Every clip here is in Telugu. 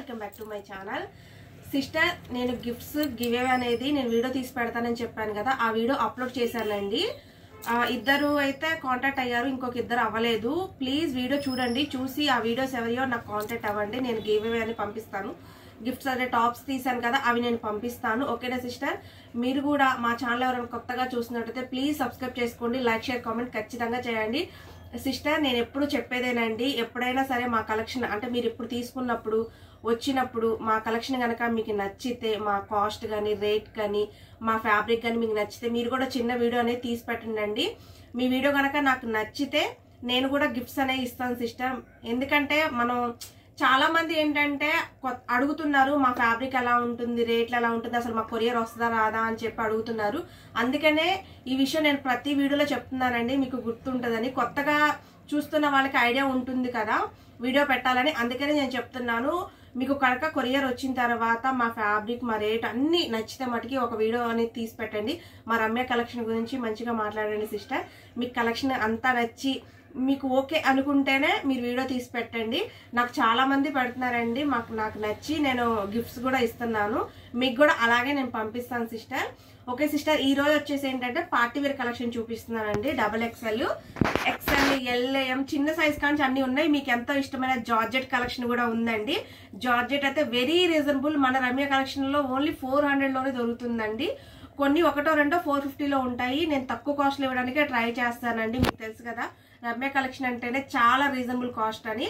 Welcome back to my channel sister నేను గిఫ్ట్స్ గివ్ అనేది నేను వీడియో తీసి పెడతానని చెప్పాను కదా ఆ వీడియో అప్లోడ్ చేశానండి ఆ, ఇద్దరు అయితే కాంటాక్ట్ అయ్యారు ఇంకొక ఇద్దరు అవ్వలేదు ప్లీజ్ వీడియో చూడండి చూసి ఆ వీడియోస్ ఎవరియో నాకు కాంటాక్ట్ అవ్వండి నేను గివ్ అవే అని పంపిస్తాను గిఫ్ట్స్ అదే టాప్స్ తీసాను కదా అవి నేను పంపిస్తాను ఓకేనా సిస్టర్ మీరు కూడా మా ఛానల్ ఎవరైనా కొత్తగా చూసినట్టయితే ప్లీజ్ సబ్స్క్రైబ్ చేసుకోండి లైక్ షేర్ కామెంట్ ఖచ్చితంగా చేయండి సిస్టర్ నేను ఎప్పుడు చెప్పేదేనండి ఎప్పుడైనా సరే మా కలెక్షన్ అంటే మీరు ఇప్పుడు తీసుకున్నప్పుడు వచ్చినప్పుడు మా కలెక్షన్ కనుక మీకు నచ్చితే మా కాస్ట్ కానీ రేట్ కానీ మా ఫ్యాబ్రిక్ కానీ మీకు నచ్చితే మీరు కూడా చిన్న వీడియో అనేది తీసి పెట్టండి మీ వీడియో కనుక నాకు నచ్చితే నేను కూడా గిఫ్ట్స్ అనేవి ఇస్తాను సిస్టర్ ఎందుకంటే మనం చాలా మంది ఏంటంటే కొ- అడుగుతున్నారు మా ఫ్యాబ్రిక్ ఎలా ఉంటుంది రేట్లు ఎలా ఉంటుంది అసలు మా కొరియర్ వస్తుందా రాదా అని చెప్పి అడుగుతున్నారు అందుకనే ఈ విషయం నేను ప్రతి వీడియోలో చెప్తున్నానండి మీకు గుర్తుంటుందని కొత్తగా చూస్తున్న వాళ్ళకి ఐడియా ఉంటుంది కదా వీడియో పెట్టాలని అందుకనే నేను చెప్తున్నాను మీకు కనుక కొరియర్ వచ్చిన తర్వాత మా ఫ్యాబ్రిక్ మా రేట్ అన్ని నచ్చితే మటుకి ఒక వీడియో అనేది తీసి పెట్టండి మా రమ్య కలెక్షన్ గురించి మంచిగా మాట్లాడండి సిస్టర్ మీకు కలెక్షన్ అంతా నచ్చి మీకు ఓకే అనుకుంటేనే మీరు వీడియో తీసి పెట్టండి నాకు చాలా మంది పెడుతున్నారండి మాకు నాకు నచ్చి నేను గిఫ్ట్స్ కూడా ఇస్తున్నాను మీకు కూడా అలాగే నేను పంపిస్తాను సిస్టర్ ఓకే సిస్టర్ ఈ రోజు వచ్చేసి ఏంటంటే పార్టీ వేర్ కలెక్షన్ చూపిస్తున్నానండి డబల్ ఎక్స్ఎల్ ఎక్స్ఎల్ ఎల్ఏఎం చిన్న సైజ్ కానీ అన్ని ఉన్నాయి మీకు ఎంతో ఇష్టమైన జార్జెట్ కలెక్షన్ కూడా ఉందండి జార్జెట్ అయితే వెరీ రీజనబుల్ మన రమ్య కలెక్షన్ లో ఓన్లీ ఫోర్ హండ్రెడ్ లోనే దొరుకుతుందండి కొన్ని ఒకటో రెండో ఫోర్ ఫిఫ్టీలో ఉంటాయి నేను తక్కువ కాస్ట్లో ఇవ్వడానికే ట్రై చేస్తానండి మీకు తెలుసు కదా రమ్య కలెక్షన్ అంటేనే చాలా రీజనబుల్ కాస్ట్ అని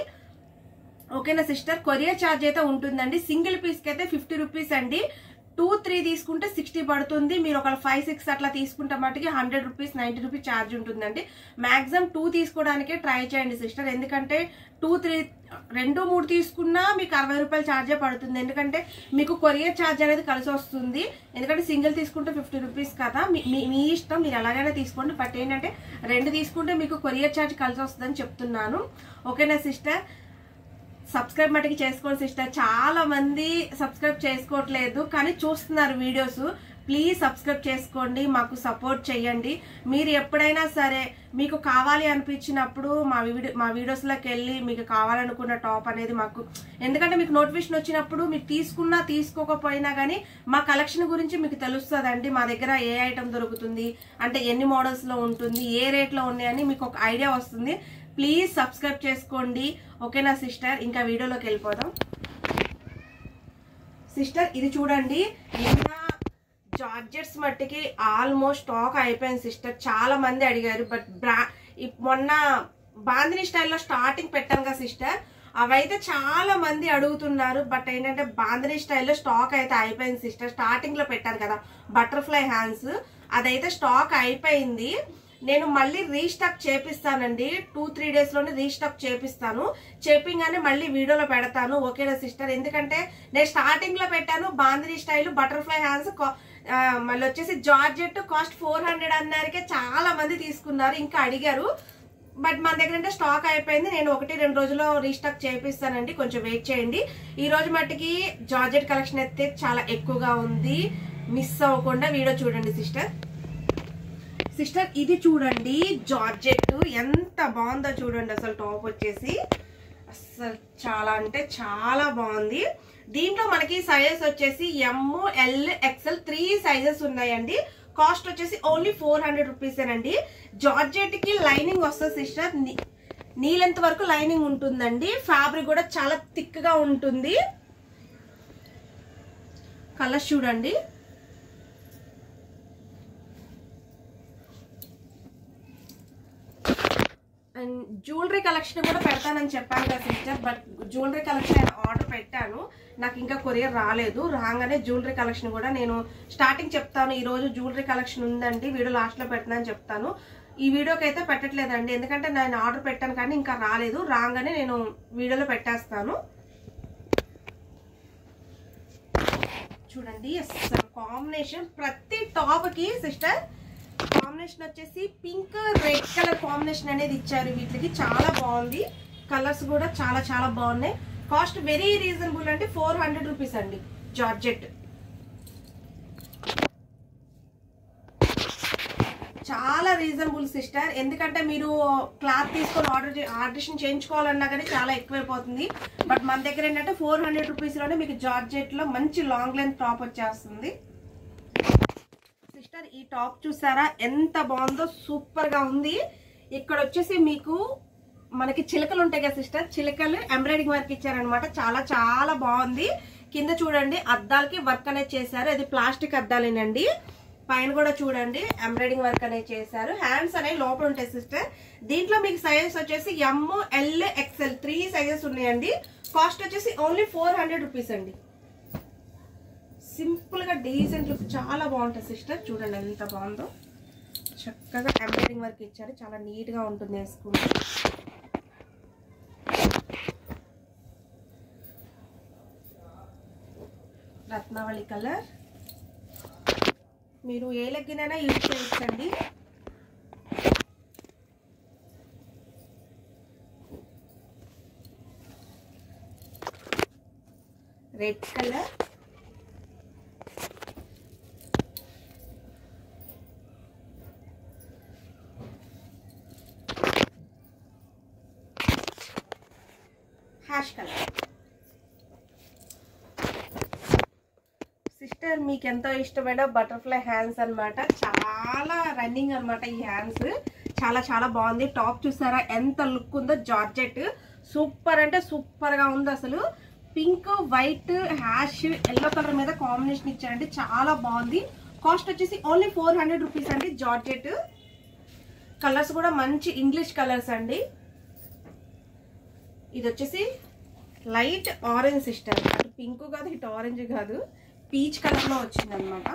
ఓకేనా సిస్టర్ కొరియర్ ఛార్జ్ అయితే ఉంటుందండి సింగిల్ పీస్కి అయితే ఫిఫ్టీ రూపీస్ అండి టూ త్రీ తీసుకుంటే సిక్స్టీ పడుతుంది మీరు ఒక ఫైవ్ సిక్స్ అట్లా తీసుకుంటే మటుకి hundred rupees ninety rupees charge ఉంటుందండి మాక్సిమం టూ తీసుకోవడానికే ట్రై చేయండి సిస్టర్ ఎందుకంటే టూ త్రీ రెండు మూడు తీసుకున్నా మీకు అరవై రూపాయల ఛార్జే పడుతుంది ఎందుకంటే మీకు కొరియర్ ఛార్జ్ అనేది కలిసి వస్తుంది ఎందుకంటే సింగిల్ తీసుకుంటే ఫిఫ్టీ రూపీస్ కదా మీ మీ- మీ ఇష్టం మీరు ఎలాగైనా తీసుకోండి బట్ ఏంటంటే రెండు తీసుకుంటే మీకు కొరియర్ ఛార్జ్ కలిసి వస్తుందని చెప్తున్నాను ఓకేనా సిస్టర్ సబ్స్క్రైబ్ మటుకి చేసుకోండి సిస్టర్ చాలా మంది సబ్స్క్రైబ్ చేసుకోవట్లేదు కానీ చూస్తున్నారు వీడియోస్ ప్లీజ్ సబ్స్క్రైబ్ చేసుకోండి మాకు సపోర్ట్ చేయండి మీరు ఎప్పుడైనా సరే మీకు కావాలి అనిపించినప్పుడు మా వీడియో మా వీడియోస్లోకి వెళ్ళి మీకు కావాలనుకున్న టాప్ అనేది మాకు ఎందుకంటే మీకు నోటిఫికేషన్ వచ్చినప్పుడు మీరు తీసుకున్నా తీసుకోకపోయినా కానీ మా కలెక్షన్ గురించి మీకు తెలుస్తుందండి మా దగ్గర ఏ ఐటమ్ దొరుకుతుంది అంటే ఎన్ని మోడల్స్లో ఉంటుంది ఏ రేట్లో ఉన్నాయని మీకు ఒక ఐడియా వస్తుంది ప్లీజ్ సబ్స్క్రైబ్ చేసుకోండి ఓకేనా సిస్టర్ ఇంకా వీడియోలోకి వెళ్ళిపోదాం సిస్టర్ ఇది చూడండి నిన్న జార్జెట్స్ మట్టికి ఆల్మోస్ట్ స్టాక్ అయిపోయింది సిస్టర్ చాలా మంది అడిగారు బట్ బ్రా ఇప్- మొన్న బాందిని స్టైల్లో స్టార్టింగ్ పెట్టాను కదా సిస్టర్ అవైతే చాలా మంది అడుగుతున్నారు బట్ ఏంటంటే బాందిని స్టైల్లో స్టాక్ అయితే అయిపోయింది సిస్టర్ స్టార్టింగ్ లో పెట్టాను కదా బటర్ఫ్లై హ్యాండ్స్ అదైతే స్టాక్ అయిపోయింది నేను మళ్ళీ రీస్టాక్ చేపిస్తానండి టూ త్రీ డేస్ లోనే రీస్టాక్ చేపిస్తాను చేపింగానే మళ్ళీ వీడియోలో పెడతాను ఓకేనా సిస్టర్ ఎందుకంటే నేను స్టార్టింగ్ లో పెట్టాను బాందిని స్టైల్ బటర్ఫ్లై హ్యాండ్స్ మళ్ళీ వచ్చేసి జార్జెట్ కాస్ట్ ఫోర్ హండ్రెడ్ అన్నారికే చాలా మంది తీసుకున్నారు ఇంకా అడిగారు బట్ మన దగ్గర అంటే స్టాక్ అయిపోయింది నేను ఒకటి రెండు రోజుల్లో రీస్టాక్ చేపిస్తానండి కొంచెం వెయిట్ చేయండి ఈ రోజు మట్టుకి జార్జెట్ కలెక్షన్ అయితే చాలా ఎక్కువగా ఉంది మిస్ అవ్వకుండా వీడియో చూడండి సిస్టర్ సిస్టర్ ఇది చూడండి జార్జెట్ ఎంత బాగుందో చూడండి అసలు టాప్ వచ్చేసి అసలు చాలా అంటే చాలా బాగుంది దీంట్లో మనకి సైజెస్ వచ్చేసి M L XL three sizes ఉన్నాయండి కాస్ట్ వచ్చేసి ఓన్లీ ఫోర్ హండ్రెడ్ రూపీసేనండి జార్జెట్ కి లైనింగ్ వస్తుంది సిస్టర్ నీలెంత వరకు లైనింగ్ ఉంటుందండి ఫ్యాబ్రిక్ కూడా చాలా థిక్ గా ఉంటుంది కలర్స్ చూడండి అండ్ జ్యువెలరీ కలెక్షన్ కూడా పెడతానని చెప్పాను కదా sister but jewellery collection order పెట్టాను నాకు ఇంకా కొరియర్ రాలేదు రాగానే జ్యువెలరీ కలెక్షన్ కూడా నేను స్టార్టింగ్ చెప్తాను ఈ రోజు జ్యువెలరీ కలెక్షన్ ఉందండి వీడియో లాస్ట్ లో పెడతానని చెప్తాను ఈ వీడియోకి అయితే పెట్టట్లేదండి ఎందుకంటే నేను ఆర్డర్ పెట్టాను కానీ ఇంకా రాలేదు రాగానే నేను వీడియోలో పెట్టేస్తాను చూడండి అసలు కాంబినేషన్ ప్రతి టాప్ కి సిస్టర్ కాంబినేషన్ వచ్చేసి పింక్ రెడ్ కలర్ కాంబినేషన్ అనేది ఇచ్చారు వీటికి చాలా బాగుంది కలర్స్ కూడా చాలా చాలా బాగున్నాయి కాస్ట్ వెరీ రీజనబుల్ అంటే ఫోర్ హండ్రెడ్ రూపీస్ అండి జార్జెట్ చాలా రీజనబుల్ సిస్టర్ ఎందుకంటే మీరు క్లాత్ తీసుకొని ఆర్డర్ ఆర్డరేషన్ చేయించుకోవాలన్నా కానీ చాలా ఎక్కువైపోతుంది బట్ మన దగ్గర ఏంటంటే ఫోర్ హండ్రెడ్ రూపీస్లోనే మీకు జార్జెట్ లో మంచి లాంగ్ లెంత్ టాప్ వచ్చేస్తుంది సిస్టర్ ఈ టాప్ చూసారా ఎంత బాగుందో సూపర్ గా ఉంది ఇక్కడ వచ్చేసి మీకు మనకి చిలకలు ఉంటాయి కదా సిస్టర్ చిలకలు ఎంబ్రాయిడింగ్ వర్క్ ఇచ్చారనమాట చాలా చాలా బాగుంది కింద చూడండి అద్దాలకి వర్క్ అనేది చేశారు ఇది ప్లాస్టిక్ అద్దాలేనండి పైన కూడా చూడండి ఎంబ్రాయిడింగ్ వర్క్ అనేది చేశారు హ్యాండ్స్ అనేవి లోపల ఉంటాయి సిస్టర్ దీంట్లో మీకు సైజెస్ వచ్చేసి M L XL three sizes ఉన్నాయండి కాస్ట్ వచ్చేసి ఓన్లీ ఫోర్ హండ్రెడ్ రూపీస్ అండి సింపుల్ గా డీసెంట్ లుక్ చాలా బాగుంటుంది సిస్టర్ చూడండి ఎంత బాగుందో చక్కగా ఎంబ్రాయిడింగ్ వర్క్ ఇచ్చారు చాలా నీట్ గా ఉంటుంది వేసుకుంటే రత్నావళి కలర్ మీరు ఏ లెగ్గినైనా యూజ్ చేయొచ్చండి red colour ash colour sister మీకు ఎంతో ఇష్టమైన బటర్ఫ్లై హ్యాండ్స్ అన్నమాట చాలా రన్నింగ్ అన్నమాట ఈ హ్యాండ్స్ చాలా చాలా బాగుంది టాప్ చూసారా ఎంత లుక్ ఉందో జార్జెట్ సూపర్ అంటే సూపర్ గా ఉంది అసలు pink white ash yellow colour మీద కాంబినేషన్ ఇచ్చారండి చాలా బాగుంది కాస్ట్ వచ్చేసి ఓన్లీ ఫోర్ హండ్రెడ్ రూపీస్ అండి జార్జెట్ కలర్స్ కూడా మంచి ఇంగ్లీష్ కలర్స్ అండి ఇది వచ్చేసి లైట్ ఆరెంజ్ సిస్టర్ అటు పింక్ కాదు ఇటు ఆరెంజ్ కాదు పీచ్ కలర్ లో వచ్చింది అనమాట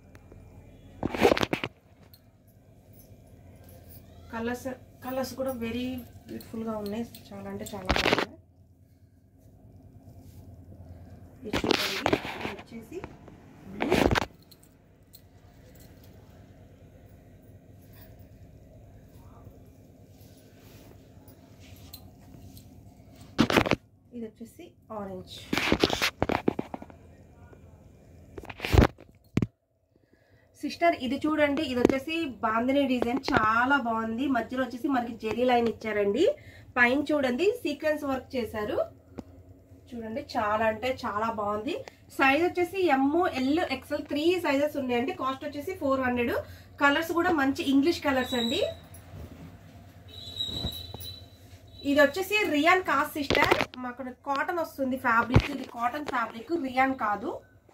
కలర్స్ కలర్స్ కూడా వెరీ బ్యూటిఫుల్ గా ఉన్నాయి చాలా అంటే చాలా బాగున్నాయి ఇది చూడండి ఇది వచ్చేసి blue. ఇది వచ్చేసి ఆరెంజ్ సిస్టర్ ఇది చూడండి ఇది వచ్చేసి బాందిని డిజైన్ చాలా బాగుంది మధ్యలో వచ్చేసి మనకి జెరీ లైన్ ఇచ్చారండి పైన చూడండి సీక్వెన్స్ వర్క్ చేశారు చూడండి చాలా అంటే చాలా బాగుంది సైజ్ వచ్చేసి M L XL three sizes ఉన్నాయండి కాస్ట్ వచ్చేసి ఫోర్ హండ్రెడ్ కలర్స్ కూడా మంచి ఇంగ్లీష్ కలర్స్ అండి ఇది వచ్చేసి రియాన్ కాదు సిస్టర్ మాకు కాటన్ వస్తుంది ఫ్యాబ్రిక్ ఇది కాటన్ ఫ్యాబ్రిక్ రియాన్ కాదు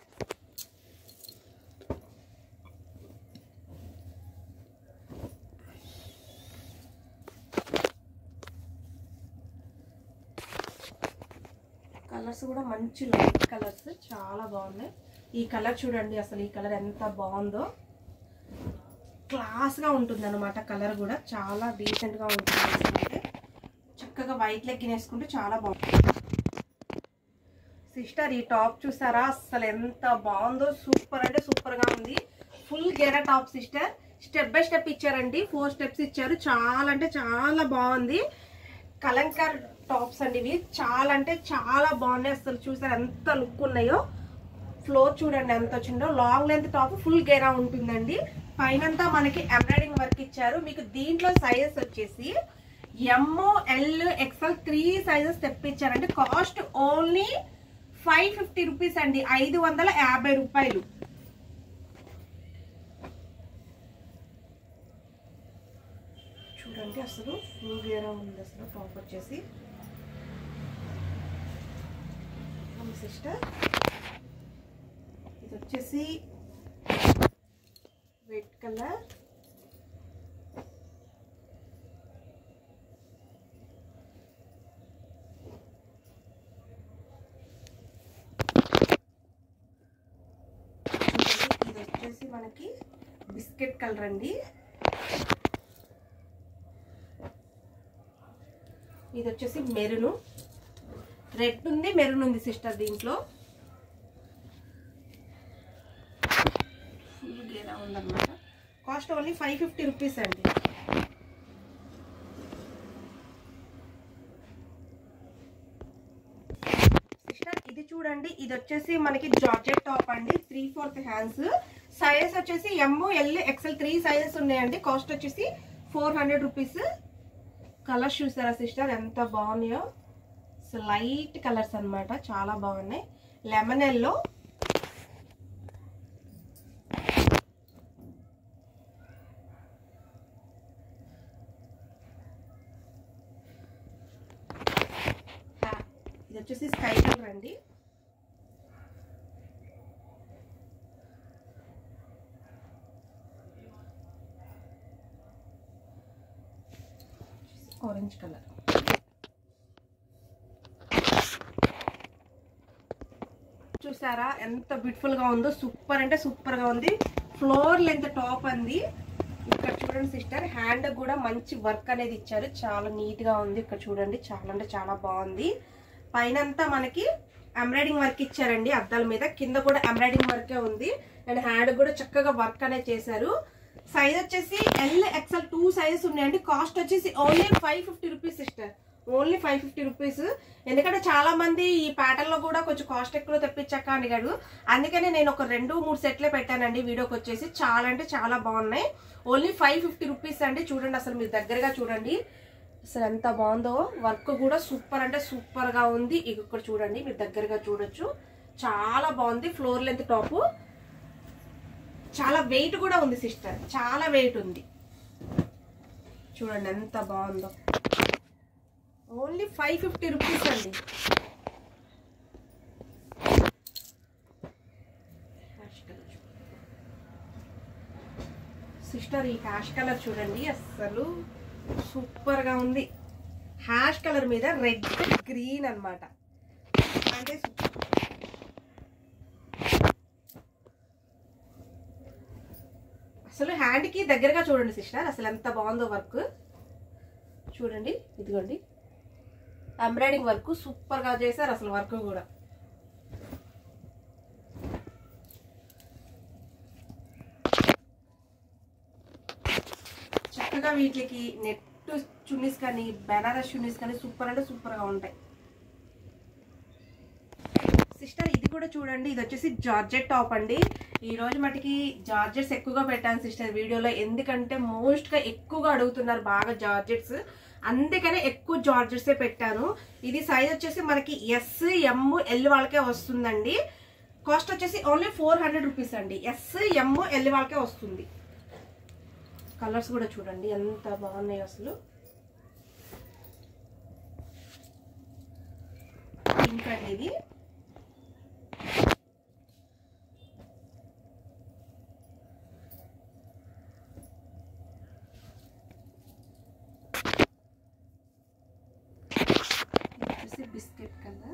కలర్స్ కూడా మంచి లైట్ కలర్స్ చాలా బాగున్నాయి ఈ కలర్ చూడండి అసలు ఈ కలర్ ఎంత బాగుందో క్లాస్గా ఉంటుంది అనమాట కలర్ కూడా చాలా డీసెంట్గా ఉంటుంది వేసుకుంటే చక్కగా వైట్ లెగ్గిన్ వేసుకుంటే చాలా బాగుంటుంది సిస్టర్ ఈ టాప్ చూసారా అసలు ఎంత బాగుందో సూపర్ అంటే సూపర్ గా ఉంది ఫుల్ గెరా top sister step by step ఇచ్చారండి ఫోర్ స్టెప్స్ ఇచ్చారు చాలా అంటే చాలా బాగుంది కలంకార్ టాప్స్ అండి ఇవి చాలా అంటే చాలా బాగున్నాయి అసలు చూసారు ఎంత లుక్ ఉన్నాయో ఫ్లోర్ చూడండి ఎంత వచ్చిందో లాంగ్ లెంత్ టాప్ ఫుల్ గేరా ఉంటుందండి పైనంతా మనకి ఎంబ్రాయిడింగ్ వర్క్ ఇచ్చారు మీకు దీంట్లో సైజెస్ వచ్చేసి M L XL three sizes తెప్పించారంటే cost only five fifty rupees అండి ఐదు వందల యాభై రూపాయలు చూడండి అసలు ఫుల్ గేరా ఉంది అసలు టాప్ వచ్చేసి సిస్టర్ ఇది వచ్చేసి రెడ్ కలర్ ఇది వచ్చేసి మనకి బిస్కెట్ కలర్ అండి ఇది వచ్చేసి మెరును రెడ్ ఉంది మెరూన్ ఉంది సిస్టర్ దీంట్లో ఫుల్ గేరా ఉందన్నమాట cost only five fifty rupees అండి సిస్టర్ ఇది చూడండి ఇది వచ్చేసి మనకి జార్జెట్ టాప్ అండి త్రీ ఫోర్త్ హ్యాండ్స్ సైజెస్ వచ్చేసి M L XL three sizes ఉన్నాయండి కాస్ట్ వచ్చేసి ఫోర్ హండ్రెడ్ రూపీస్ కలర్స్ చూసారా సిస్టర్ ఎంత బాగున్నాయో లైట్ కలర్స్ అన్నమాట చాలా బాగున్నాయి లెమన్ ఎల్లో ఇది వచ్చేసి స్కై కలర్ అండి ఆరెంజ్ కలర్ చూసారా ఎంత బ్యూటిఫుల్ గా ఉందో సూపర్ అంటే సూపర్ గా ఉంది ఫ్లోర్ లెంత్ టాప్ అంది ఇక్కడ చూడండి సిస్టర్ హ్యాండ్ కూడా మంచి వర్క్ అనేది ఇచ్చారు చాలా నీట్ గా ఉంది ఇక్కడ చూడండి చాలా అంటే చాలా బాగుంది పైన అంతా మనకి ఎంబ్రాయిడింగ్ వర్క్ ఇచ్చారండి అద్దాల మీద కింద కూడా ఎంబ్రాయిడింగ్ వర్కే ఉంది అండ్ హ్యాండ్ కూడా చక్కగా వర్క్ అనేది చేశారు సైజ్ వచ్చేసి ఎల్ ఎక్స్ఎల్ టూ సైజెస్ ఉన్నాయండి కాస్ట్ వచ్చేసి only five fifty rupees sister only five fifty rupees ఎందుకంటే చాలా మంది ఈ ప్యాటర్న్ లో కూడా కొంచెం కాస్ట్ ఎక్కువ తెప్పించాక అని అడిగాడు అందుకనే నేను ఒక రెండు మూడు సెట్లే పెట్టానండి వీడియోకి వచ్చేసి చాలా అంటే చాలా బాగున్నాయి ఓన్లీ ఫైవ్ ఫిఫ్టీ రూపీస్ అండి చూడండి అసలు మీరు దగ్గరగా చూడండి అసలు ఎంత బాగుందో వర్క్ కూడా సూపర్ అంటే సూపర్ గా ఉంది ఇక ఇక్కడ చూడండి మీరు దగ్గరగా చూడొచ్చు చాలా బాగుంది ఫ్లోర్ లెంత్ టాప్ చాలా వెయిట్ కూడా ఉంది సిస్టర్ చాలా వెయిట్ ఉంది చూడండి ఎంత బాగుందో ఓన్లీ ఫైవ్ ఫిఫ్టీ రూపీస్ అండి సిస్టర్ ఈ హ్యాష్ కలర్ చూడండి అస్సలు సూపర్ గా ఉంది హ్యాష్ కలర్ మీద రెడ్ గ్రీన్ అన్నమాట అంటే అసలు హ్యాండ్ కి దగ్గరగా చూడండి సిస్టర్ అసలు ఎంత బాగుందో వర్క్ చూడండి ఇదిగోండి ఎంబ్రాయిడింగ్ వర్క్ సూపర్ గా చేశారు అసలు వర్క్ కూడా చక్కగా వీటికి నెట్ చున్నీస్ కానీ బెనారస్ చున్నీస్ కానీ సూపర్ అంటే సూపర్ గా ఉంటాయి సిస్టర్ ఇది కూడా చూడండి ఇది వచ్చేసి జార్జెట్ టాప్ అండి ఈ రోజు మటుకి జార్జెట్స్ ఎక్కువగా పెట్టాను సిస్టర్ వీడియోలో ఎందుకంటే మోస్ట్ గా ఎక్కువగా అడుగుతున్నారు బాగా జార్జెట్స్ అందుకనే ఎక్కువ జార్జెట్సే పెట్టాను ఇది సైజ్ వచ్చేసి మనకి ఎస్ ఎమ్ ఎల్ వాళ్ళకే వస్తుందండి కాస్ట్ వచ్చేసి ఓన్లీ ఫోర్ హండ్రెడ్ రూపీస్ అండి ఎస్ ఎమ్ ఎల్ వాళ్ళకే వస్తుంది కలర్స్ కూడా చూడండి ఎంత బాగున్నాయి అసలు పింక్ అండి ఇది వచ్చేసి బిస్కెట్ కలర్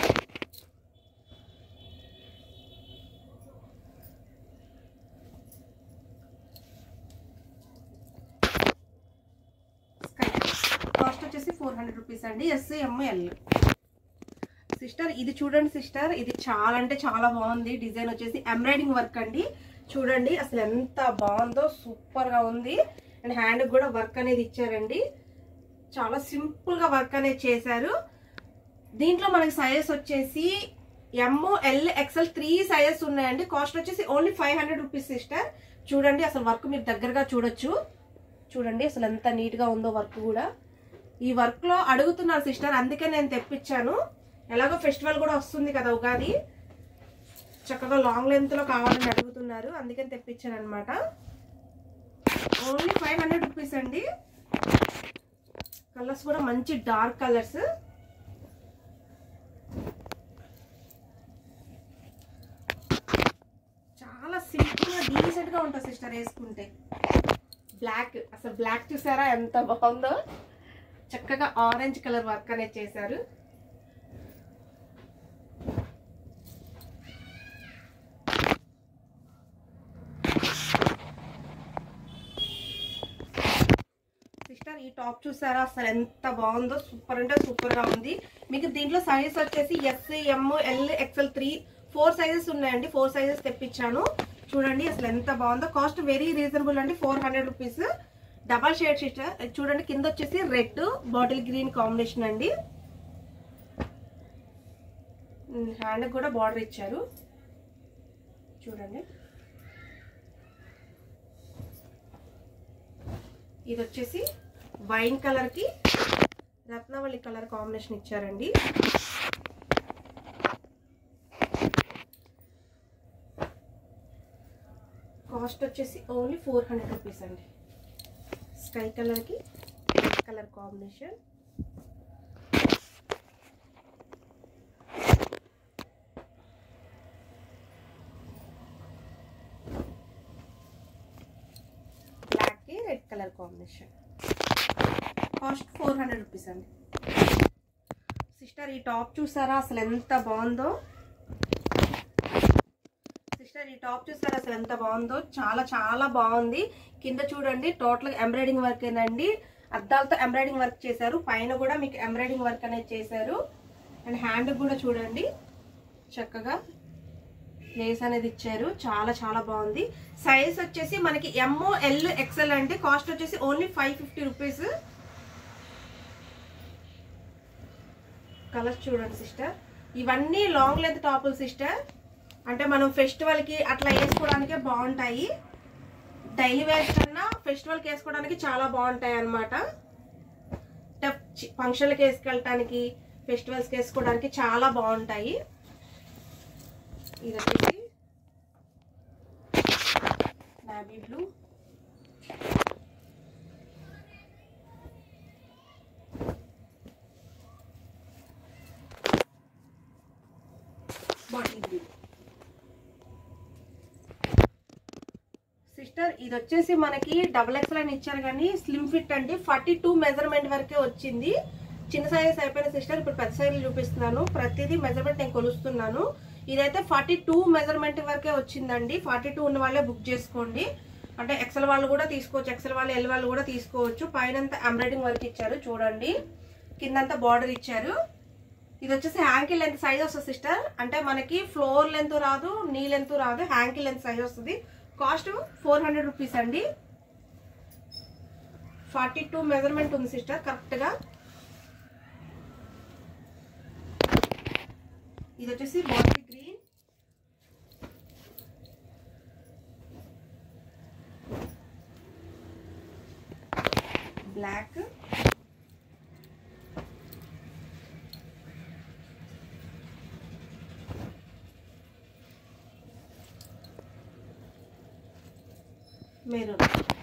స్కై కాస్ట్ వచ్చేసి ఫోర్ హండ్రెడ్ రూపీస్ అండి ఎస్ ఎంఎల్ సిస్టర్ ఇది చూడండి సిస్టర్ ఇది చాలా అంటే చాలా బాగుంది డిజైన్ వచ్చేసి ఎంబ్రాయిడింగ్ వర్క్ అండి చూడండి అసలు ఎంత బాగుందో సూపర్ గా ఉంది అండ్ హ్యాండ్ కూడా వర్క్ అనేది ఇచ్చారండి చాలా సింపుల్ గా వర్క్ అనేది చేశారు దీంట్లో మనకి సైజెస్ వచ్చేసి M L XL three sizes ఉన్నాయండి కాస్ట్ వచ్చేసి only five hundred rupees sister చూడండి అసలు వర్క్ మీరు దగ్గరగా చూడొచ్చు చూడండి అసలు ఎంత నీట్ గా ఉందో వర్క్ కూడా ఈ వర్క్ లో అడుగుతున్నారు సిస్టర్ అందుకే నేను తెప్పించాను ఎలాగో ఫెస్టివల్ కూడా వస్తుంది కదా ఉగాది చక్కగా లాంగ్ లెంత్ లో కావాలని అడుగుతున్నారు అందుకని తెప్పించాను అనమాట ఓన్లీ ఫైవ్ హండ్రెడ్ రూపీస్ అండి కలర్స్ కూడా మంచి డార్క్ కలర్స్ చాలా సింపుల్ గా డీసెంట్ గా ఉంటుంది సిస్టర్ వేసుకుంటే బ్లాక్ అసలు బ్లాక్ చూసారా ఎంత బాగుందో చక్కగా ఆరెంజ్ కలర్ వర్క్ అనేది చేశారు సిస్టర్ ఈ టాప్ చూసారా అసలు ఎంత బాగుందో సూపర్ అంటే సూపర్ గా ఉంది మీకు దీంట్లో సైజెస్ వచ్చేసి S M L XL three four sizes ఉన్నాయండి ఫోర్ సైజెస్ తెప్పించాను చూడండి అసలు ఎంత బాగుందో కాస్ట్ వెరీ రీజనబుల్ అండి four hundred rupees double shade sister చూడండి కింద వచ్చేసి రెడ్ బాటిల్ గ్రీన్ కాంబినేషన్ అండి హ్యాండ్ కూడా బార్డర్ ఇచ్చారు చూడండి ఇది వచ్చేసి వైన్ కలర్కి రత్నవళి కలర్ కాంబినేషన్ ఇచ్చారండి కాస్ట్ వచ్చేసి ఓన్లీ ఫోర్ హండ్రెడ్ రూపీస్ అండి స్కై కలర్కి కలర్ కాంబినేషన్ బ్లాక్కి red colour combination cost four hundred rupees అండి సిస్టర్ ఈ టాప్ చూసారా అసలు ఎంత బాగుందో సిస్టర్ ఈ టాప్ చూసారా అసలు ఎంత బాగుందో చాలా చాలా బాగుంది కింద చూడండి టోటల్ ఎంబ్రాయిడింగ్ వర్క్ ఏనండి అద్దాలతో ఎంబ్రాయిడింగ్ వర్క్ చేశారు పైన కూడా మీకు ఎంబ్రాయిడింగ్ వర్క్ అనేది చేశారు అండ్ హ్యాండ్ కూడా చూడండి చక్కగా లేస్ అనేది ఇచ్చారు చాలా చాలా బాగుంది సైజ్ వచ్చేసి మనకి ఎంఓ ఎల్ ఎక్సెల్ అంటే కాస్ట్ వచ్చేసి only five fifty rupees colours చూడండి సిస్టర్ ఇవన్నీ లాంగ్ లెంత్ టాపులు సిస్టర్ అంటే మనం ఫెస్టివల్కి అట్లా వేసుకోవడానికే బాగుంటాయి డైలీ వేర్ కన్నా ఫెస్టివల్కి వేసుకోవడానికి చాలా బాగుంటాయి అనమాట ఫంక్షన్లకి వేసుకెళ్ళటానికి ఫెస్టివల్స్కి వేసుకోవడానికి చాలా బాగుంటాయి ఇది వచ్చేసి navy blue bottle blue sister ఇది వచ్చేసి మనకి డబుల్ ఎక్స్ఎల్ అని ఇచ్చారు కానీ స్లిమ్ ఫిట్ అండి ఫార్టీ టూ మెజర్మెంట్ వరకే వచ్చింది చిన్న సైజ్ అయిపోయిన సిస్టర్ ఇప్పుడు పెద్ద సైజులు చూపిస్తున్నాను ప్రతిదీ మెజర్మెంట్ నేను కొలుస్తున్నాను ఇదైతే ఫార్టీ టూ మెజర్మెంట్ వరకే వచ్చిందండి ఫార్టీ టూ ఉన్న వాళ్ళే బుక్ చేసుకోండి అంటే ఎక్సెల్ వాళ్ళు కూడా తీసుకోవచ్చు ఎక్సెల్ వాళ్ళు ఎల్ వాళ్ళు కూడా తీసుకోవచ్చు పైన ఎంబ్రాయిడింగ్ వర్క్ ఇచ్చారు చూడండి కిందంతా బార్డర్ ఇచ్చారు ఇది వచ్చేసి హ్యాంకిల్ లెంత్ సైజ్ వస్తుంది సిస్టర్ అంటే మనకి ఫ్లోర్ లెంత్ రాదు నీ లెంత్ రాదు హ్యాంకిల్ లెంత్ సైజ్ వస్తుంది కాస్ట్ ఫోర్ హండ్రెడ్ రూపీస్ అండి ఫార్టీ టూ మెజర్మెంట్ ఉంది సిస్టర్ కరెక్ట్గా ఇది వచ్చేసి bottle green black maroon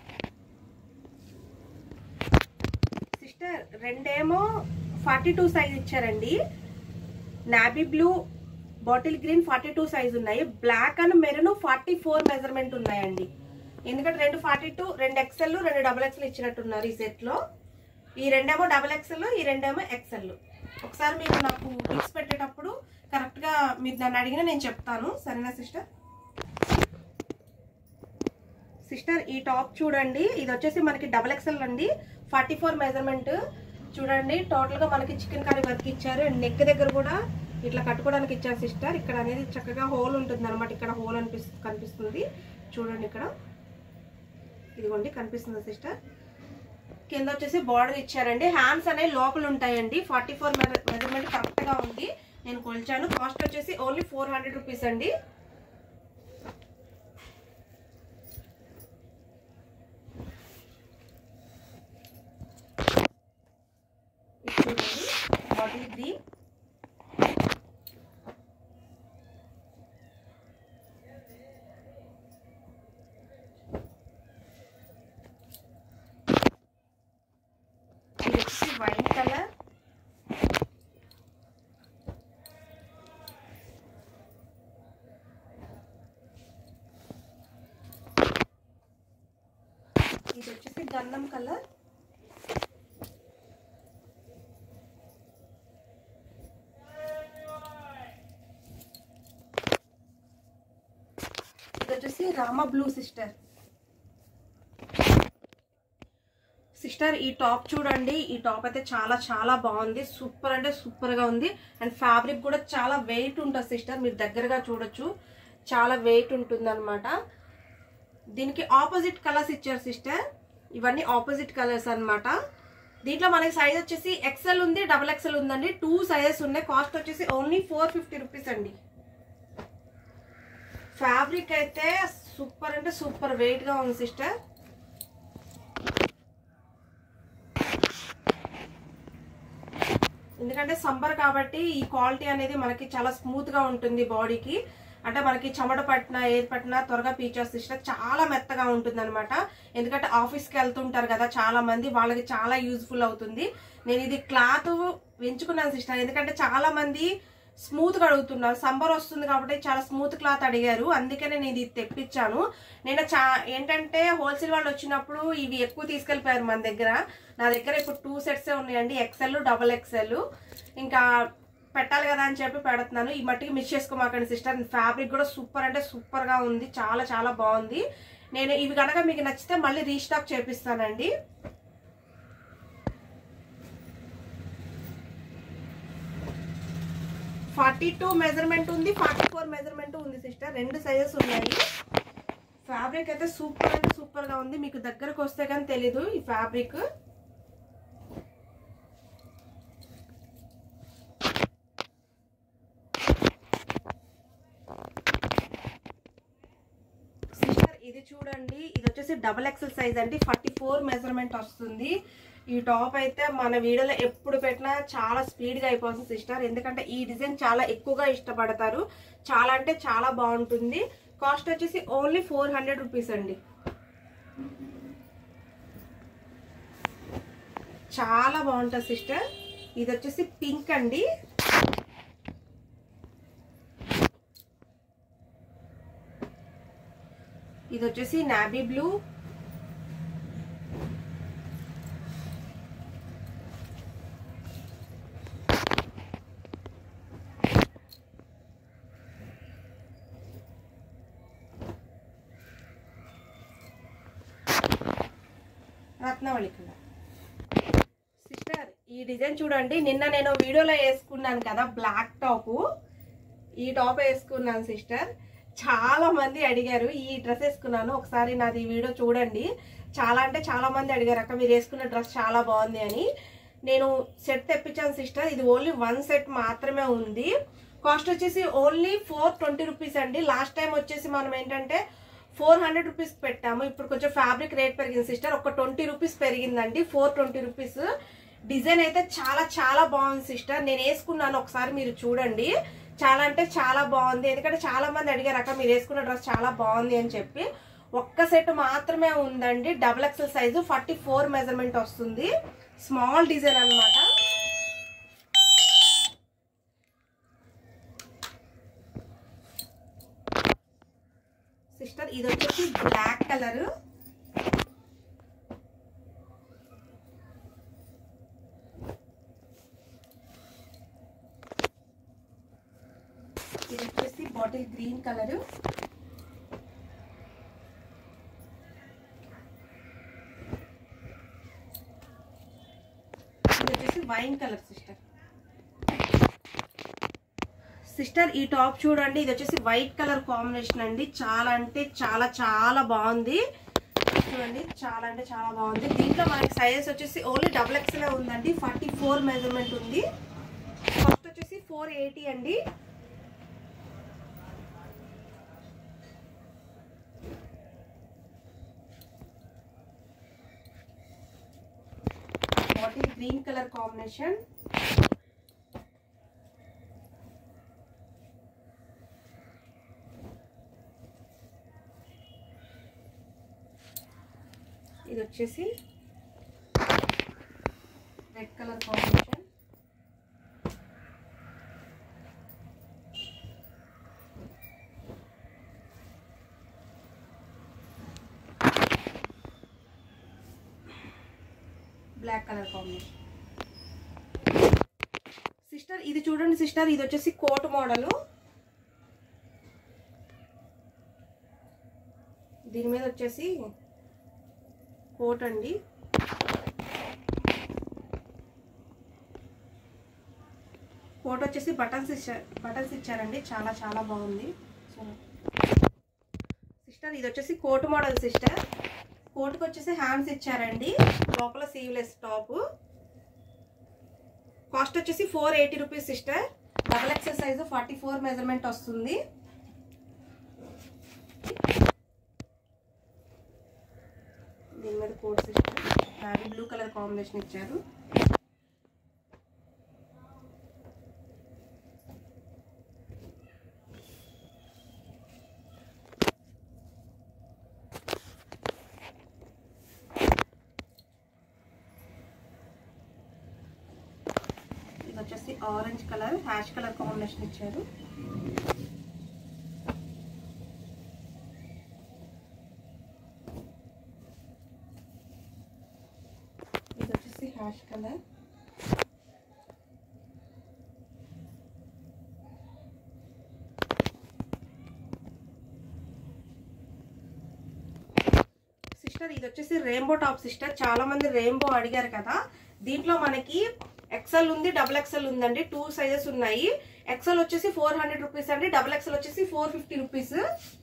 sister రెండేమో ఫార్టీ టూ సైజ్ ఇచ్చారండి navy blue bottle green forty two size ఉన్నాయి black and maroon forty four measurement ఉన్నాయండి ఎందుకంటే రెండు ఫార్టీ టూ రెండు ఎక్సెల్ రెండు డబుల్ ఎక్సెల్ ఇచ్చినట్టున్నారు ఈ సెట్ లో ఈ రెండేమో డబుల్ ఎక్సెల్ ఈ రెండేమో ఎక్సెల్ ఒకసారి మీరు నాకు పిక్స్ పెట్టేటప్పుడు కరెక్ట్ గా మీరు నన్ను అడిగినా నేను చెప్తాను సరేనా సిస్టర్ సిస్టర్ ఈ టాప్ చూడండి ఇది వచ్చేసి మనకి డబల్ ఎక్సెల్ అండి ఫార్టీ ఫోర్ మెజర్మెంట్ చూడండి టోటల్ గా మనకి చికెన్ కర్రీ వర్క్ ఇచ్చారు అండ్ నెక్ దగ్గర కూడా ఇట్లా కట్టుకోవడానికి ఇచ్చారు సిస్టర్ ఇక్కడ అనేది చక్కగా హోల్ ఉంటుంది అనమాట ఇక్కడ హోల్ అనిపిస్తు కనిపిస్తుంది చూడండి ఇక్కడ ఇదిగోండి కనిపిస్తుంది సిస్టర్ కింద వచ్చేసి బార్డర్ ఇచ్చారండి హ్యాండ్స్ అనేవి లోపల ఉంటాయండి ఫార్టీ ఫోర్ మెజర్మెంట్ కరెక్ట్ గా ఉంది నేను కొలిచాను కాస్ట్ వచ్చేసి ఓన్లీ ఫోర్ హండ్రెడ్ రూపీస్ అండి ఇది చూడండి బాటిల్ గ్రీన్ ఇది వచ్చి వైట్ కలర్ ఇది వచ్చేసి గంధం కలర్ ఇది వచ్చేసి రామ బ్లూ సిస్టర్ సిస్టర్ ఈ టాప్ చూడండి ఈ టాప్ అయితే చాలా చాలా బాగుంది సూపర్ అంటే సూపర్ గా ఉంది అండ్ ఫ్యాబ్రిక్ కూడా చాలా వెయిట్ ఉంటుంది సిస్టర్ మీరు దగ్గరగా చూడొచ్చు చాలా వెయిట్ ఉంటుంది అనమాట దీనికి ఆపోజిట్ కలర్స్ ఇచ్చారు సిస్టర్ ఇవన్నీ ఆపోజిట్ కలర్స్ అన్నమాట దీంట్లో మనకి సైజ్ వచ్చేసి ఎక్సెల్ ఉంది డబుల్ ఎక్సెల్ ఉందండి టూ సైజెస్ ఉన్నాయి కాస్ట్ వచ్చేసి ఓన్లీ ఫోర్ ఫిఫ్టీ రూపీస్ అండి ఫ్యాబ్రిక్ అయితే సూపర్ అంటే సూపర్ వెయిట్ గా ఉంది సిస్టర్ ఎందుకంటే సమ్మర్ కాబట్టి ఈ క్వాలిటీ అనేది మనకి చాలా స్మూత్ గా ఉంటుంది బాడీకి అంటే మనకి చెమట పట్టిన ఏది పట్టినా త్వరగా పీచర్స్ ఇచ్చిన చాలా మెత్తగా ఉంటుంది అనమాట ఎందుకంటే ఆఫీస్కి వెళ్తుంటారు కదా చాలా మంది వాళ్ళకి చాలా యూజ్ఫుల్ అవుతుంది నేను ఇది క్లాత్ ఎంచుకున్నాను సిస్టర్ ఎందుకంటే చాలా మంది స్మూత్ గా అడుగుతున్నారు సంబర్ వస్తుంది కాబట్టి చాలా స్మూత్ క్లాత్ అడిగారు అందుకే నేను ఇది తెప్పించాను నేను చా ఏంటంటే హోల్సేల్ వాళ్ళు వచ్చినప్పుడు ఇవి ఎక్కువ తీసుకెళ్ళిపోయారు మన దగ్గర నా దగ్గర ఇప్పుడు టూ సెట్స్ ఉన్నాయండి ఎక్సెల్ డబల్ ఎక్సెల్ ఇంకా పెట్టాలి కదా అని చెప్పి పెడుతున్నాను ఈ మట్టికి మిస్ చేసుకోమాకండి సిస్టర్ ఫ్యాబ్రిక్ కూడా సూపర్ అంటే సూపర్ గా ఉంది చాలా చాలా బాగుంది నేను ఇవి కనుక మీకు నచ్చితే మళ్ళీ రీస్టాక్ చేపిస్తానండి ఫార్టీ టూ మెజర్మెంట్ ఉంది ఫార్టీ ఫోర్ మెజర్మెంట్ ఉంది సిస్టర్ రెండు సైజెస్ ఉన్నాయి ఫ్యాబ్రిక్ అయితే సూపర్ అంటే సూపర్ గా ఉంది మీకు దగ్గరకు వస్తే కానీ తెలీదు ఈ ఫ్యాబ్రిక్ సిస్టర్ ఇది చూడండి ఇది వచ్చేసి డబుల్ ఎక్సెల్ సైజ్ అండి ఫార్టీ ఫోర్ మెజర్మెంట్ వస్తుంది ఈ టాప్ అయితే మన వీడియోలో ఎప్పుడు పెట్టినా చాలా స్పీడ్గా అయిపోతుంది సిస్టర్ ఎందుకంటే ఈ డిజైన్ చాలా ఎక్కువగా ఇష్టపడతారు చాలా అంటే చాలా బాగుంటుంది కాస్ట్ వచ్చేసి ఓన్లీ ఫోర్ హండ్రెడ్ రూపీస్ అండి చాలా బాగుంటుంది సిస్టర్ ఇది వచ్చేసి పింక్ అండి ఇది వచ్చేసి నాబీ బ్లూ రత్నవళి కలర్ సిస్టర్ ఈ డిజైన్ చూడండి నిన్న నేను వీడియోలో వేసుకున్నాను కదా బ్లాక్ టాప్ ఈ టాప్ వేసుకున్నాను సిస్టర్ చాలా మంది అడిగారు ఈ డ్రెస్ వేసుకున్నాను ఒకసారి నాది వీడియో చూడండి చాలా అంటే చాలా మంది అడిగారు అక్క మీరు వేసుకున్న డ్రెస్ చాలా బాగుంది అని నేను సెట్ తెప్పించాను సిస్టర్ ఇది ఓన్లీ వన్ సెట్ మాత్రమే ఉంది కాస్ట్ వచ్చేసి ఓన్లీ ఫోర్ ట్వంటీ రూపీస్ అండి లాస్ట్ టైం వచ్చేసి మనం ఏంటంటే ఫోర్ హండ్రెడ్ రూపీస్ పెట్టాము ఇప్పుడు కొంచెం ఫ్యాబ్రిక్ రేట్ పెరిగింది సిస్టర్ ఒక ట్వంటీ రూపీస్ పెరిగిందండి ఫోర్ ట్వంటీ రూపీస్ డిజైన్ అయితే చాలా చాలా బాగుంది సిస్టర్ నేను వేసుకున్నాను ఒకసారి మీరు చూడండి చాలా అంటే చాలా బాగుంది ఎందుకంటే చాలా మంది అడిగారు అక్క మీరు వేసుకున్న డ్రెస్ చాలా బాగుంది అని చెప్పి ఒక్క సెట్ మాత్రమే ఉందండి double XL size forty four measurement వస్తుంది స్మాల్ డిజైన్ అన్నమాట సిస్టర్ ఇది వచ్చేసి బ్లాక్ కలర్ ఇది వచ్చేసి బాటిల్ గ్రీన్ కలర్ ఇది వచ్చేసి వైన్ కలర్ సిస్టర్ సిస్టర్ ఈ టాప్ చూడండి ఇది వచ్చేసి వైట్ కలర్ కాంబినేషన్ అండి చాలా అంటే చాలా చాలా బాగుంది చూడండి చాలా అంటే చాలా బాగుంది దీంట్లో మనకి సైజెస్ వచ్చేసి ఓన్లీ డబుల్ ఎక్స్ఎల్ ఉందండి ఫార్టీ ఫోర్ మెజర్మెంట్ ఉంది ఫస్ట్ వచ్చేసి ఫోర్ ఎయిటీ అండి బాటిల్ గ్రీన్ కలర్ కాంబినేషన్ ఇది వచ్చేసి red colour combination black colour combination sister ఇది చూడండి సిస్టర్ ఇది వచ్చేసి కోట్ మోడలు దీని మీద వచ్చేసి కోట్ అండి కోట్ వచ్చేసి బటన్స్ ఇచ్చారు బటన్స్ ఇచ్చారండి చాలా చాలా బాగుంది సిస్టర్ ఇది వచ్చేసి కోట్ మోడల్ సిస్టర్ కోట్కి వచ్చేసి హ్యాండ్స్ ఇచ్చారండి లోపల సీవ్లెస్ టాప్ కాస్ట్ వచ్చేసి four eighty rupees sister double XL size forty four measurement వస్తుంది దీని మీద coat sister blue colour combination ఇచ్చారు వచ్చేసి orange colour ash colour combination ఇచ్చారు ఇది వచ్చేసి హ్యాష్ కలర్ సిస్టర్ ఇది వచ్చేసి రెయిన్బో టాప్ సిస్టర్ చాలా మంది రెయిన్బో అడిగారు కదా దీంట్లో మనకి ఎక్సెల్ ఉంది డబుల్ ఎక్సెల్ ఉందండి టూ సైజెస్ ఉన్నాయి ఎక్సెల్ వచ్చేసి ఫోర్ హండ్రెడ్ రూపీస్ అండి డబుల్ ఎక్సెల్ వచ్చేసి ఫోర్ ఫిఫ్టీ రూపీస్